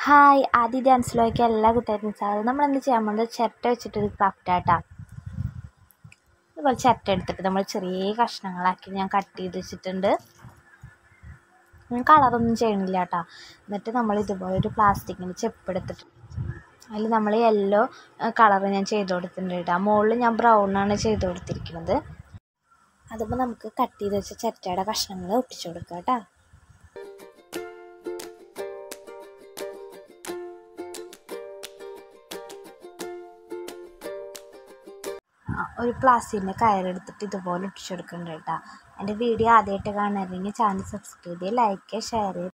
hi ആദ്യ ഡാൻസിലേക്ക് എല്ലാ കൂട്ടുകാർക്കും സ്വാഗതം നമ്മൾ എന്ത് ചെയ്യാൻ പോകുന്നത് ചിരട്ട വെച്ചിട്ടൊരു ക്രാഫ്റ്റാട്ടാ ഇതുപോലെ ചിരട്ട എടുത്തിട്ട് നമ്മൾ ചെറിയ കഷ്ണങ്ങളാക്കി ഞാൻ കട്ട് ചെയ്ത് വെച്ചിട്ടുണ്ട് ഞാൻ കളറൊന്നും ചെയ്യണില്ല കേട്ടോ എന്നിട്ട് നമ്മൾ ഇതുപോലെ ഒരു പ്ലാസ്റ്റിക്കിൻ്റെ ചെപ്പ് എടുത്തിട്ട് അതിൽ നമ്മൾ യെല്ലോ കളർ ഞാൻ ചെയ്ത് കൊടുത്തിട്ടുണ്ട് കേട്ടോ മുകളിൽ ഞാൻ ബ്രൗണാണ് ചെയ്ത് കൊടുത്തിരിക്കുന്നത് അതുമ്പോൾ നമുക്ക് കട്ട് ചെയ്ത് വെച്ച ചിരട്ടയുടെ കഷ്ണങ്ങൾ ഒട്ടിച്ചു കൊടുക്കാം കേട്ടോ ഒരു പ്ലാസ്റ്റിക്കിൻ്റെ കയറെടുത്തിട്ട് ഇതുപോലെ ഒട്ടിച്ചു കൊടുക്കുന്നുണ്ട് കേട്ടോ എൻ്റെ വീഡിയോ ആദ്യമായിട്ട് കാണുന്നവരെങ്കിൽ ചാനൽ സബ്സ്ക്രൈബ് ചെയ്യുക ലൈക്ക് ചെയ്യുക ഷെയർ ചെയ്യുക